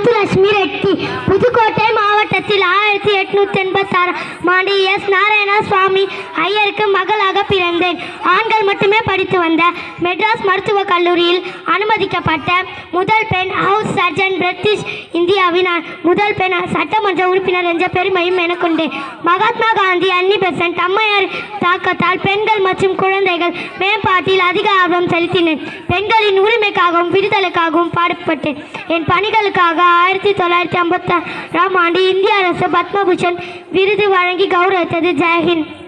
முத்துலட்சுமி ரெட்டி புதுக்கோட்டை மாவட்டத்தில் ஆயிரத்தி எட்நூத்தி எண்பத்தாறாம் ஆண்டு எஸ் நாராயண சுவாமி ஐயருக்கு மகளாக பிறந்தேன் ஆண்கள் மட்டுமே படித்து வந்த மெட்ராஸ் மருத்துவக் கல்லூரியில் அனுமதிக்கப்பட்ட முதல் பெண் ஹவுஸ் சர்ஜன் பிரிட்டிஷ் இந்தியாவின் முதல் பெண் சட்டமன்ற உறுப்பினர் என்ற பெருமையும் எனக்குண்டு மகாத்மா காந்தி அன்னி பெசன்ட் அம்மையார் தாக்கத்தால் பெண்கள் மற்றும் குழந்தைகள் மேம்பாட்டில் அதிக ஆர்வம் செலுத்தினேன் பெண்களின் உரிமைக்காகவும் விடுதலைக்காகவும் பாடுபட்டேன் என் பணிகளுக்காக ஆயிரத்தி தொள்ளாயிரத்தி ஐம்பத்தாறாம் ஆண்டு இந்திய அரசு பத்மபூஷன் விருது வழங்கி கௌரவித்தது ஜெயஹிந்த்